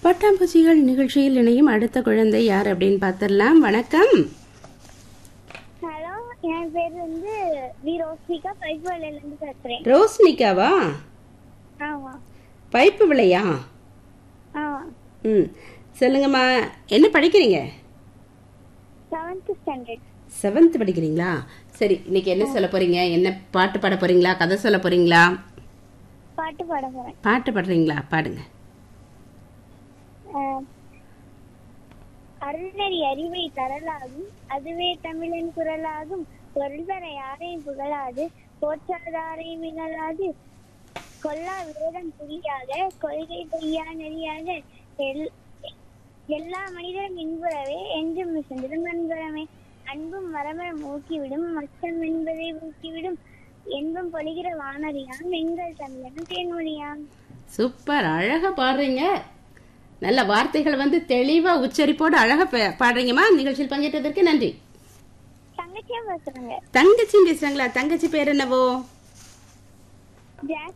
பட்டாம்பூச்சிகள் நிகழ்ச்சியில் இணையும் அடுத்த குழந்தை யார் அப்படின்னு பார்த்துடலாம் வணக்கம் ஹலோ என் பேர் வந்து வி ரோஸ்மிகா பைப்வேலேருந்து பேசுகிறேன் ரோஸ்னிகாவா ஆமாம் பைப்பு விளையா ஆமாம் ம் சொல்லுங்கம்மா என்ன படிக்கிறீங்க செவன்த் ஸ்டாண்டர்ட் செவன்த் படிக்கிறீங்களா சரி இன்னைக்கு என்ன சொல்ல போறீங்க என்ன பாட்டு பாட போறீங்களா கதை சொல்ல போறீங்களா பாட்டு பாட போகிறேன் பாட்டு பாடுறீங்களா பாடுங்க அருணறி அறிவை தரலாகும் அதுவே தமிழின் குரலாகும் பொருள் தர யாரையும் புகழாது போற்றாதாரையும் இகழாது கொல்லா வேதம் புரியாக கொள்கை பொய்யா நெறியாக எல்- எல்லா மனிதரும் இன்புறவே என்றும் மிகுந்திடும் அன்புறமே அன்பும் மரமரம் ஊக்கிவிடும் மச்சம் என்பதை ஊக்கிவிடும் என்பம் பொழிகிற வானறியாம் எங்கள் தமிழன் தேன்மொழியாம் சூப்பர் அழகா பாடுறீங்க நல்ல வார்த்தைகள் வந்து தெளிவா உச்சரிப்போடு அழகா பா- பாடுறீங்கம்மா நிகழ்ச்சியில் பங்கேற்றதற்கு நன்றி தங்கச்சியா பேசுறாங்க தங்கச்சியும் பேசுறாங்களா தங்கச்சி பேர் என்னவோ ஜாஸ்